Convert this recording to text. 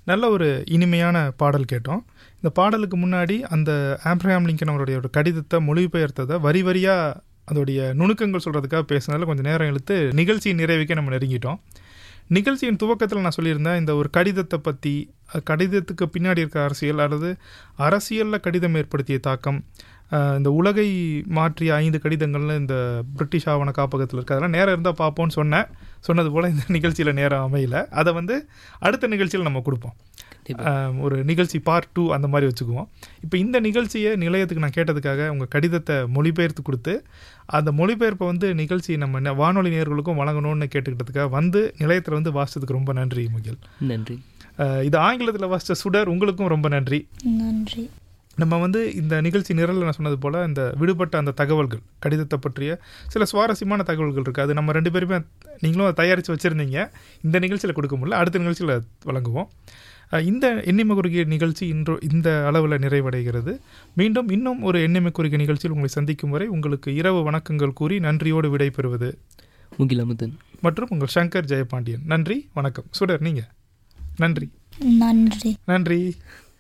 நல்ல ஒரு இனிமையான பாடல் கேட்டோம் இந்த பாடலுக்கு முன்னாடி அந்த ஆப்ரஹாம் லிங்கன் அவருடைய ஒரு கடிதத்தை மொழிபெயர்த்ததை வரி வரியாக அதோடைய நுணுக்கங்கள் சொல்கிறதுக்காக பேசினால கொஞ்சம் நேரம் இழுத்து நிகழ்ச்சியின் நிறைவுக்கே நம்ம நெருங்கிட்டோம் நிகழ்ச்சியின் துவக்கத்தில் நான் சொல்லியிருந்தேன் இந்த ஒரு கடிதத்தை பற்றி கடிதத்துக்கு பின்னாடி இருக்க அரசியல் அல்லது அரசியலில் கடிதம் ஏற்படுத்திய தாக்கம் அஹ், இந்த உலகை மாற்றிய ஐந்து கடிதங்கள்னு இந்த பிரிட்டிஷ் ஆவண காப்பகத்தில் இருக்கு அதெல்லாம் நேரம் இருந்தால் பார்ப்போம்னு சொன்னேன் சொன்னது போல் இந்த நிகழ்ச்சியில் நேரம் அமையல அதை வந்து அடுத்த நிகழ்ச்சியில் நம்ம கொடுப்போம் கண்டிப்பா. அஹ், ஒரு நிகழ்ச்சி பார்ட் டூ அந்த மாதிரி வச்சுக்குவோம் இப்போ இந்த நிகழ்ச்சியை நிலையத்துக்கு நான் கேட்டதுக்காக உங்கள் கடிதத்தை மொழிபெயர்த்து கொடுத்து அந்த மொழிபெயர்ப்பை வந்து நிகழ்ச்சி நம்ம ந- வானொலி நேயர்களுக்கும் வழங்கணும்னு கேட்டுக்கிட்டதுக்காக வந்து நிலையத்தில் வந்து வாசித்ததுக்கு ரொம்ப நன்றி முகில் நன்றி அஹ், இது ஆங்கிலத்தில் வாசித்த சுடர் உங்களுக்கும் ரொம்ப நன்றி நன்றி நம்ம வந்து இந்த நிகழ்ச்சி நிரலில் நான் சொன்னது போல் இந்த விடுபட்ட அந்த தகவல்கள் கடிதத்தை பற்றிய சில சுவாரஸ்யமான தகவல்கள் இருக்குது அது நம்ம ரெண்டு பேருமே நீங்களும் அதை தயாரித்து வச்சுருந்தீங்க இந்த நிகழ்ச்சியில் கொடுக்க முடியல அடுத்த நிகழ்ச்சியில் வழங்குவோம் அஹ் இந்த எண்ணிமை குறுகிய நிகழ்ச்சி இன்று இந்த அளவில் நிறைவடைகிறது மீண்டும் இன்னும் ஒரு எண்ணிமை குறுகிய நிகழ்ச்சியில் உங்களை சந்திக்கும் வரை உங்களுக்கு இரவு வணக்கங்கள் கூறி நன்றியோடு விடைபெறுவது முகில் அமுதன் மற்றும் உங்கள் சங்கர் ஜெயபாண்டியன் நன்றி வணக்கம் சுடர் நீங்கள் நன்றி நன்றி நன்றி